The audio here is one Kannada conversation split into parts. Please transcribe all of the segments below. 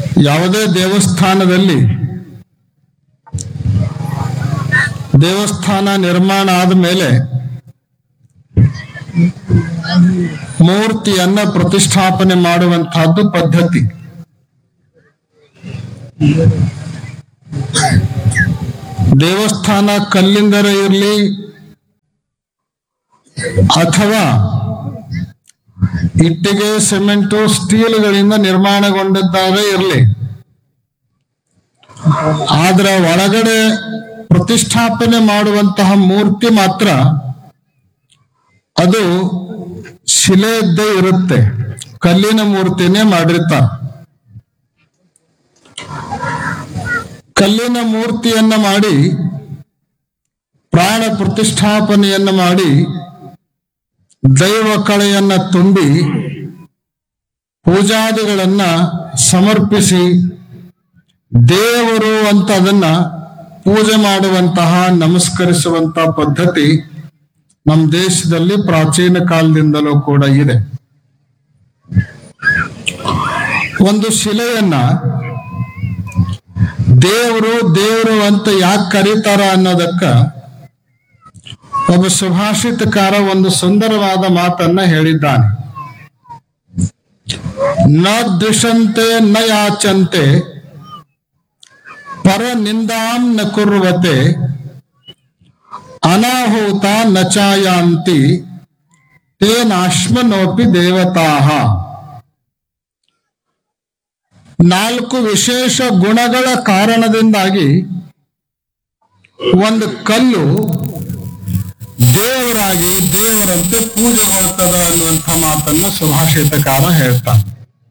ಯಾವುದೇ ದೇವಸ್ಥಾನದಲ್ಲಿ ದೇವಸ್ಥಾನ ನಿರ್ಮಾಣ ಆದ ಮೇಲೆ ಮೂರ್ತಿಯನ್ನ ಪ್ರತಿಷ್ಠಾಪನೆ ಮಾಡುವಂತಹದ್ದು ಪದ್ಧತಿ ದೇವಸ್ಥಾನ ಕಲ್ಲಿಂದರ ಇರಲಿ ಅಥವಾ ಇಟ್ಟಿಗೆ ಸಿಮೆಂಟು ಸ್ಟೀಲ್ಗಳಿಂದ ನಿರ್ಮಾಣಗೊಂಡಿದ್ದಾರೆ ಇರಲಿ ಆದ್ರ ಒಳಗಡೆ ಪ್ರತಿಷ್ಠಾಪನೆ ಮಾಡುವಂತಹ ಮೂರ್ತಿ ಮಾತ್ರ ಅದು ಶಿಲೆಯದ್ದೇ ಇರುತ್ತೆ ಕಲ್ಲಿನ ಮೂರ್ತಿನೇ ಮಾಡಿರ್ತಾರೆ ಕಲ್ಲಿನ ಮೂರ್ತಿಯನ್ನ ಮಾಡಿ ಪ್ರಾಣ ಪ್ರತಿಷ್ಠಾಪನೆಯನ್ನ ಮಾಡಿ ದೈವ ಕಳೆಯನ್ನ ತುಂಬಿ ಪೂಜಾದಿಗಳನ್ನ ಸಮರ್ಪಿಸಿ ದೇವರು ಅಂತ ಅದನ್ನ ಪೂಜೆ ಮಾಡುವಂತಹ ನಮಸ್ಕರಿಸುವಂತಹ ಪದ್ಧತಿ ನಮ್ಮ ದೇಶದಲ್ಲಿ ಪ್ರಾಚೀನ ಕಾಲದಿಂದಲೂ ಕೂಡ ಇದೆ ಒಂದು ಶಿಲೆಯನ್ನ ದೇವರು ದೇವರು ಅಂತ ಯಾಕೆ ಕರೀತಾರ ಅನ್ನೋದಕ್ಕ ಒಬ್ಬ ಸುಭಾಷಿತಕಾರ ಒಂದು ಸುಂದರವಾದ ಮಾತನ್ನ ಹೇಳಿದ್ದಾನೆ ನ ದ್ವಿಷಂತೆ ನ ಯಾಚಂತೆ ಪರ ನಿಂದಾಂ ನ ಕುರ್ವತೆ ಅನಾಹೂತ ನ ಚಾಯಾಂತಿ ತೇನಾಶ್ಮನೋಪಿ ದೇವತಾಹ ನಾಲ್ಕು ವಿಶೇಷ ಗುಣಗಳ ಕಾರಣದಿಂದಾಗಿ ಒಂದು ಕಲ್ಲು ದೇವರಾಗಿ ದೇವರಂತೆ ಪೂಜೆಗೊಳ್ತದ ಅನ್ನುವಂಥ ಮಾತನ್ನ ಸುಭಾಷಿತಕಾರ ಹೇಳ್ತಾನೆ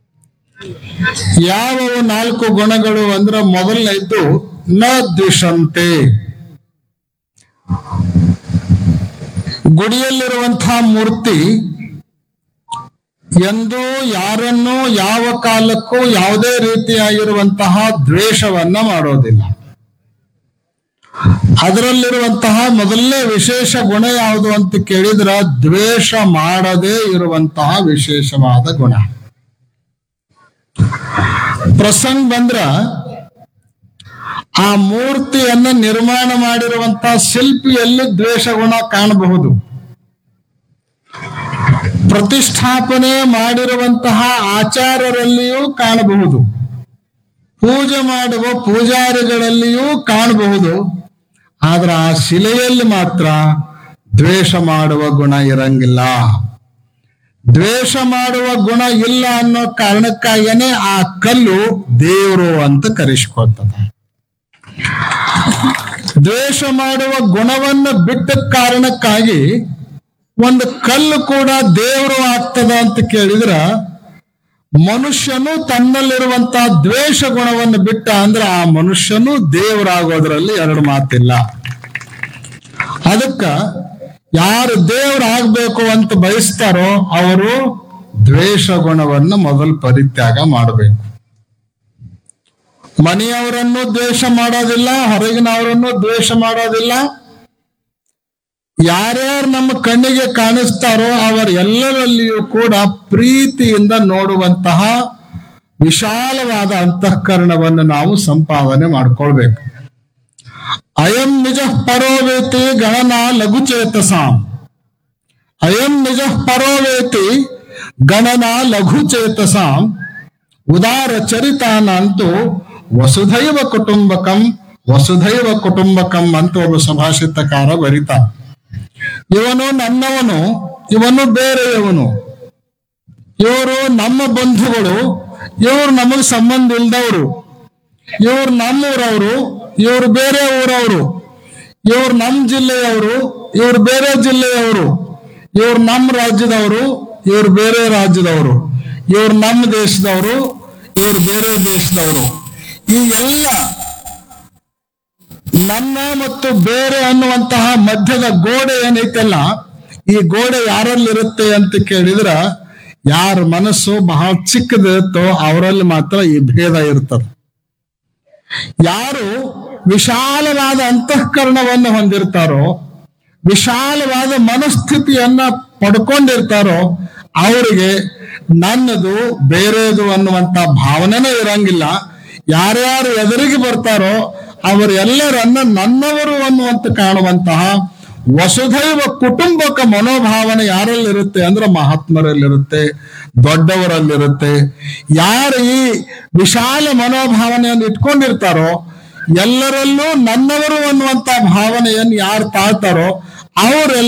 ಯಾವ ನಾಲ್ಕು ಗುಣಗಳು ಅಂದ್ರೆ ಮೊದಲನೇದ್ದು ನ ದ್ವಿಷಂತೆ ಗುಡಿಯಲ್ಲಿರುವಂತಹ ಮೂರ್ತಿ ಎಂದೂ ಯಾರನ್ನೂ ಯಾವ ಕಾಲಕ್ಕೂ ಯಾವುದೇ ರೀತಿಯಾಗಿರುವಂತಹ ದ್ವೇಷವನ್ನ ಮಾಡೋದಿಲ್ಲ ಅದರಲ್ಲಿರುವಂತಹ ಮೊದಲನೇ ವಿಶೇಷ ಗುಣ ಯಾವುದು ಅಂತ ಕೇಳಿದ್ರ ದ್ವೇಷ ಮಾಡದೇ ಇರುವಂತಹ ವಿಶೇಷವಾದ ಗುಣ ಪ್ರಸಂಗ ಬಂದ್ರ ಆ ಮೂರ್ತಿಯನ್ನ ನಿರ್ಮಾಣ ಮಾಡಿರುವಂತಹ ಶಿಲ್ಪಿಯಲ್ಲಿ ದ್ವೇಷ ಗುಣ ಕಾಣಬಹುದು ಪ್ರತಿಷ್ಠಾಪನೆ ಮಾಡಿರುವಂತಹ ಆಚಾರರಲ್ಲಿಯೂ ಕಾಣಬಹುದು ಪೂಜೆ ಮಾಡುವ ಪೂಜಾರಿಗಳಲ್ಲಿಯೂ ಕಾಣಬಹುದು ಆದ್ರೆ ಆ ಶಿಲೆಯಲ್ಲಿ ಮಾತ್ರ ದ್ವೇಷ ಮಾಡುವ ಗುಣ ಇರಂಗಿಲ್ಲ ದ್ವೇಷ ಮಾಡುವ ಗುಣ ಇಲ್ಲ ಅನ್ನೋ ಕಾರಣಕ್ಕಾಗೇನೆ ಆ ಕಲ್ಲು ದೇವರು ಅಂತ ಕರೆಸ್ಕೊಳ್ತದೆ ದ್ವೇಷ ಮಾಡುವ ಗುಣವನ್ನು ಬಿಟ್ಟ ಕಾರಣಕ್ಕಾಗಿ ಒಂದು ಕಲ್ಲು ಕೂಡ ದೇವರು ಆಗ್ತದ ಅಂತ ಕೇಳಿದ್ರ ಮನುಷ್ಯನು ತನ್ನಲ್ಲಿರುವಂತಹ ದ್ವೇಷ ಗುಣವನ್ನು ಬಿಟ್ಟ ಅಂದ್ರೆ ಆ ಮನುಷ್ಯನು ದೇವರಾಗೋದ್ರಲ್ಲಿ ಎರಡು ಮಾತಿಲ್ಲ ಅದಕ್ಕ ಯಾರು ದೇವರಾಗಬೇಕು ಅಂತ ಬಯಸ್ತಾರೋ ಅವರು ದ್ವೇಷ ಗುಣವನ್ನು ಮೊದಲು ಪರಿತ್ಯಾಗ ಮಾಡಬೇಕು ಮನೆಯವರನ್ನು ದ್ವೇಷ ಮಾಡೋದಿಲ್ಲ ಹೊರಗಿನವರನ್ನು ದ್ವೇಷ ಮಾಡೋದಿಲ್ಲ ಯಾರ್ಯಾರು ನಮ್ಮ ಕಣ್ಣಿಗೆ ಕಾಣಿಸ್ತಾರೋ ಅವರೆಲ್ಲರಲ್ಲಿಯೂ ಕೂಡ ಪ್ರೀತಿಯಿಂದ ನೋಡುವಂತಹ ವಿಶಾಲವಾದ ಅಂತಃಕರಣವನ್ನು ನಾವು ಸಂಪಾದನೆ ಮಾಡ್ಕೊಳ್ಬೇಕು ಅಯಂ ನಿಜ ಪರೋವೇತಿ ಗಣನ ಲಘುಚೇತಸಾಂ ಅಯಂ ನಿಜ ಪರೋವೇತಿ ಗಣನ ಲಘುಚೇತಸಾಂ ಉದಾರ ಚರಿತಾನಂತೂ ವಸುಧೈವ ಕುಟುಂಬಕಂ ವಸುಧೈವ ಕುಟುಂಬಕಂ ಅಂತ ಒಬ್ಬ ಸುಭಾಷಿತಕಾರ ಬರೀತಾನೆ ಇವನು ನನ್ನವನು ಇವನು ಬೇರೆಯವನು ಇವರು ನಮ್ಮ ಬಂಧುಗಳು ಇವರು ನಮಗೆ ಸಂಬಂಧ ಇಲ್ದವರು ಇವ್ರು ನಮ್ಮೂರವರು ಇವ್ರು ಬೇರೆ ಊರವರು ಇವ್ರು ನಮ್ಮ ಜಿಲ್ಲೆಯವರು ಇವ್ರು ಬೇರೆ ಜಿಲ್ಲೆಯವರು ಇವ್ರು ನಮ್ಮ ರಾಜ್ಯದವರು ಇವ್ರು ಬೇರೆ ರಾಜ್ಯದವರು ಇವ್ರು ನಮ್ಮ ದೇಶದವರು ಇವ್ರು ಬೇರೆ ದೇಶದವರು ಈ ಎಲ್ಲ ನನ್ನ ಮತ್ತು ಬೇರೆ ಅನ್ನುವಂತಹ ಮಧ್ಯದ ಗೋಡೆ ಏನೈತಲ್ಲ ಈ ಗೋಡೆ ಯಾರಲ್ಲಿರುತ್ತೆ ಅಂತ ಕೇಳಿದ್ರ ಯಾರ ಮನಸ್ಸು ಬಹಳ ಚಿಕ್ಕದಿರುತ್ತೋ ಅವರಲ್ಲಿ ಮಾತ್ರ ಈ ಭೇದ ಇರ್ತದೆ ಯಾರು ವಿಶಾಲವಾದ ಅಂತಃಕರಣವನ್ನು ಹೊಂದಿರ್ತಾರೋ ವಿಶಾಲವಾದ ಮನಸ್ಥಿತಿಯನ್ನ ಪಡ್ಕೊಂಡಿರ್ತಾರೋ ಅವರಿಗೆ ನನ್ನದು ಬೇರೆದು ಅನ್ನುವಂತ ಭಾವನೆನೇ ಇರಂಗಿಲ್ಲ ಯಾರ್ಯಾರು ಎದುರಿಗೆ ಬರ್ತಾರೋ ಅವರೆಲ್ಲರನ್ನ ನನ್ನವರು ಅನ್ನುವಂತ ಕಾಣುವಂತಹ ವಸುಧೈವ ಕುಟುಂಬಕ ಮನೋಭಾವನೆ ಯಾರಲ್ಲಿರುತ್ತೆ ಅಂದ್ರೆ ಮಹಾತ್ಮರಲ್ಲಿರುತ್ತೆ ದೊಡ್ಡವರಲ್ಲಿರುತ್ತೆ ಯಾರು ಈ ವಿಶಾಲ ಮನೋಭಾವನೆಯನ್ನು ಇಟ್ಕೊಂಡಿರ್ತಾರೋ ಎಲ್ಲರಲ್ಲೂ ನನ್ನವರು ಅನ್ನುವಂತ ಭಾವನೆಯನ್ನು ಯಾರು ತಾಳ್ತಾರೋ ಅವರೆಲ್ಲ